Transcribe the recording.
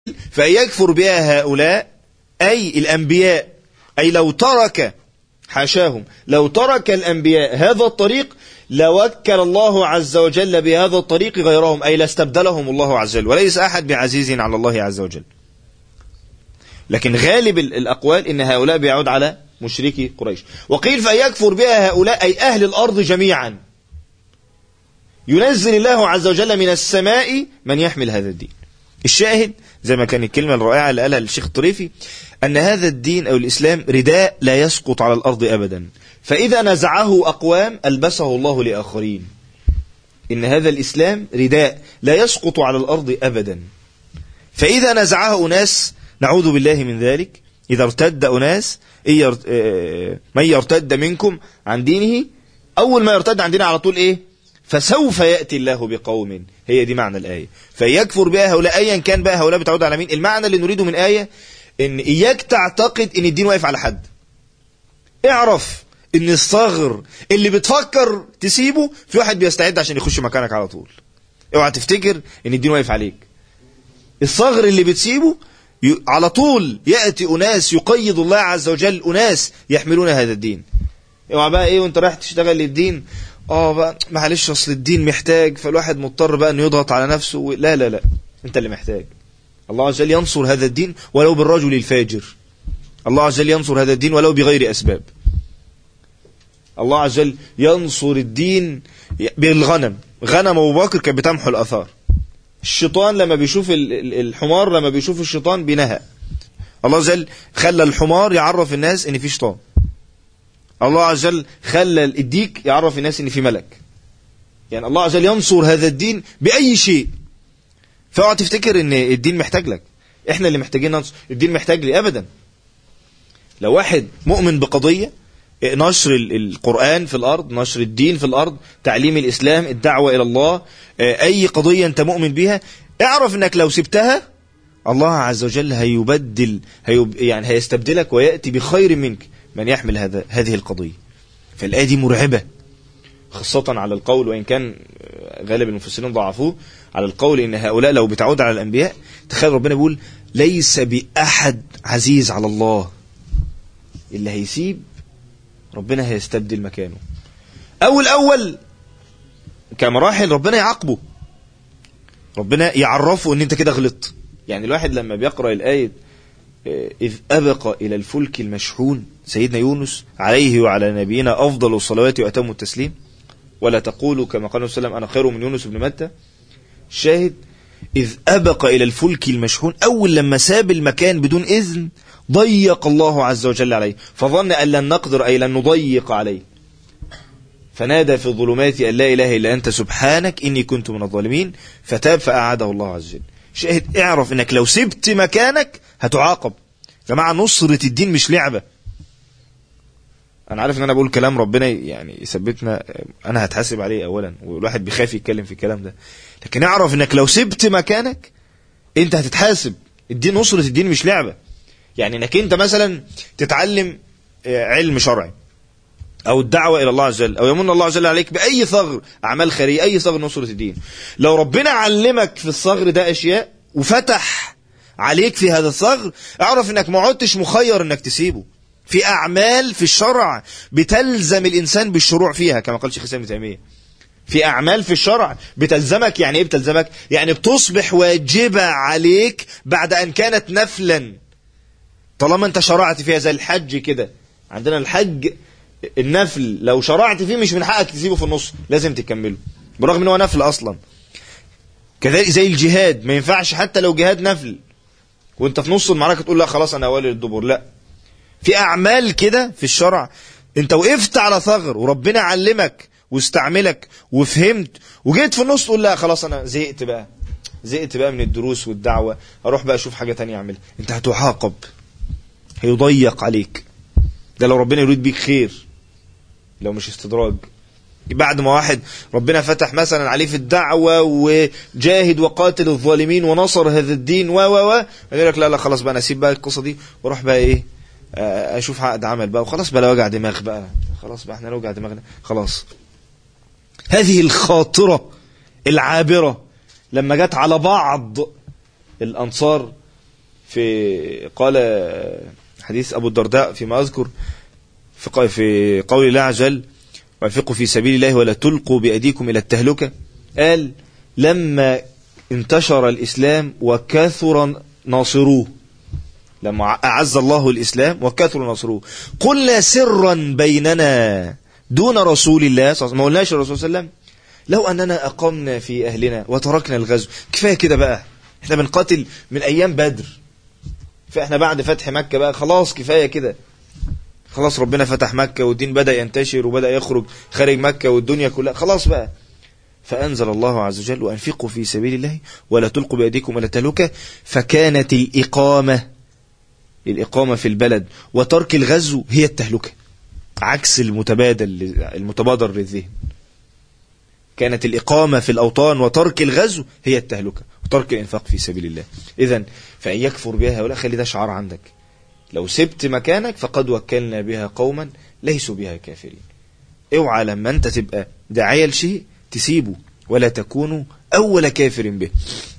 فإن يكفر بها هؤلاء أي الأنبياء أي لو ترك حاشاهم لو ترك الأنبياء هذا الطريق لوكل الله عز وجل بهذا الطريق غيرهم أي لاستبدلهم الله عز وجل وليس أحد بعزيز على الله عز وجل لكن غالب الأقوال إن هؤلاء بيعود على مشركي قريش وقيل فيكفر بها هؤلاء أي أهل الأرض جميعا ينزل الله عز وجل من السماء من يحمل هذا الدين الشاهد زي ما كان الكلمة الرائعة اللي قالها الشيخ الطريفي أن هذا الدين أو الإسلام رداء لا يسقط على الأرض أبدا فإذا نزعه أقوام ألبسه الله لآخرين إن هذا الإسلام رداء لا يسقط على الأرض أبدا فإذا نزعه أناس نعوذ بالله من ذلك إذا ارتد أناس من يرتد منكم عن دينه أول ما يرتد عن دينه على طول إيه فسوف يأتي الله بقوم هي دي معنى الآية فيكفر بها هؤلاء أيا كان بقى هؤلاء بتعود على مين المعنى اللي نريده من آية إن إياك تعتقد إن الدين واقف على حد اعرف إن الصغر اللي بتفكر تسيبه في واحد بيستعد عشان يخش مكانك على طول اوعى تفتكر إن الدين واقف عليك الصغر اللي بتسيبه على طول يأتي أناس يقيد الله عز وجل أناس يحملون هذا الدين اوعى بقى ايه وانت رايح تشتغل للدين اه بقى معلش اصل الدين محتاج فالواحد مضطر بقى انه يضغط على نفسه و... لا لا لا انت اللي محتاج الله عز وجل ينصر هذا الدين ولو بالرجل الفاجر الله عز وجل ينصر هذا الدين ولو بغير اسباب الله عز وجل ينصر الدين بالغنم غنم ابو بكر كانت بتمحو الاثار الشيطان لما بيشوف الحمار لما بيشوف الشيطان بينهى الله عز وجل خلى الحمار يعرف الناس ان في شيطان الله عز وجل خلى الديك يعرف الناس ان في ملك يعني الله عز وجل ينصر هذا الدين باي شيء فاوعى تفتكر ان الدين محتاج لك احنا اللي محتاجين ننصر الدين محتاج لي ابدا لو واحد مؤمن بقضيه نشر القرآن في الأرض نشر الدين في الأرض تعليم الإسلام الدعوة إلى الله أي قضية أنت مؤمن بها اعرف أنك لو سبتها الله عز وجل هيبدل هيب يعني هيستبدلك ويأتي بخير منك من يحمل هذا هذه القضية فالآية دي مرعبة خاصة على القول وإن كان غالب المفسرين ضعفوه على القول إن هؤلاء لو بتعود على الأنبياء تخيل ربنا بيقول ليس بأحد عزيز على الله اللي هيسيب ربنا هيستبدل مكانه أول أول كمراحل ربنا يعاقبه ربنا يعرفه ان انت كده غلطت يعني الواحد لما بيقرأ الآية إذ أبق إلى الفلك المشحون سيدنا يونس عليه وعلى نبينا أفضل الصلوات وأتم التسليم ولا تقولوا كما قال صلى الله عليه وسلم أنا خير من يونس بن متى الشاهد إذ أبق إلى الفلك المشحون أول لما ساب المكان بدون إذن ضيق الله عز وجل عليه فظن أن لن نقدر أي لن نضيق عليه فنادى في الظلمات أن لا إله إلا أنت سبحانك إني كنت من الظالمين فتاب فأعاده الله عز وجل شاهد اعرف انك لو سبت مكانك هتعاقب جماعة نصرة الدين مش لعبة انا عارف ان انا بقول كلام ربنا يعني يثبتنا انا هتحاسب عليه اولا والواحد بيخاف يتكلم في الكلام ده لكن اعرف انك لو سبت مكانك انت هتتحاسب الدين نصرة الدين مش لعبة يعني انك انت مثلا تتعلم علم شرعي او الدعوة الى الله عز وجل او يمن الله عز وجل عليك باي ثغر اعمال خيرية اي ثغر نصرة الدين لو ربنا علمك في الثغر ده اشياء وفتح عليك في هذا الثغر اعرف انك ما عدتش مخير انك تسيبه في اعمال في الشرع بتلزم الانسان بالشروع فيها كما قال شيخ الاسلام ابن تيميه في اعمال في الشرع بتلزمك يعني ايه بتلزمك يعني بتصبح واجبه عليك بعد ان كانت نفلا طالما انت شرعت فيها زي الحج كده عندنا الحج النفل لو شرعت فيه مش من حقك تسيبه في النص لازم تكمله برغم ان هو نفل اصلا كذلك زي الجهاد ما ينفعش حتى لو جهاد نفل وانت في نص المعركه تقول لا خلاص انا اولي الدبر لا في اعمال كده في الشرع انت وقفت على ثغر وربنا علمك واستعملك وفهمت وجيت في النص تقول لا خلاص انا زهقت بقى زهقت بقى من الدروس والدعوه اروح بقى اشوف حاجه تانية اعملها انت هتعاقب هيضيق عليك ده لو ربنا يريد بيك خير لو مش استدراج بعد ما واحد ربنا فتح مثلا عليه في الدعوة وجاهد وقاتل الظالمين ونصر هذا الدين و و و يقول لك لا لا خلاص بقى انا اسيب بقى القصة دي واروح بقى ايه اشوف عقد عمل بقى وخلاص بقى لا وجع دماغ بقى خلاص بقى احنا نوجع دماغنا خلاص هذه الخاطرة العابرة لما جت على بعض الانصار في قال حديث أبو الدرداء فيما أذكر في ق- في قول الله عز وجل وانفقوا في سبيل الله ولا تلقوا بأيديكم إلى التهلكة قال لما انتشر الإسلام وكثر ناصروه لما أعز الله الإسلام وكثر ناصروه قلنا سرا بيننا دون رسول الله صلى الله عليه وسلم ما قلناش الرسول صلى الله عليه وسلم لو أننا أقمنا في أهلنا وتركنا الغزو كفاية كده بقى احنا بنقاتل من أيام بدر فاحنا بعد فتح مكة بقى خلاص كفاية كده خلاص ربنا فتح مكة والدين بدأ ينتشر وبدأ يخرج خارج مكة والدنيا كلها خلاص بقى فأنزل الله عز وجل وأنفقوا في سبيل الله ولا تلقوا بأيديكم إلى التهلكة فكانت الإقامة الإقامة في البلد وترك الغزو هي التهلكة عكس المتبادل المتبادر للذهن كانت الإقامة في الأوطان وترك الغزو هي التهلكة وترك الإنفاق في سبيل الله إذا فإن يكفر بها هؤلاء خلي ده شعار عندك لو سبت مكانك فقد وكلنا بها قوما ليسوا بها كافرين اوعى لما انت تبقى داعية لشيء تسيبه ولا تكونوا أول كافر به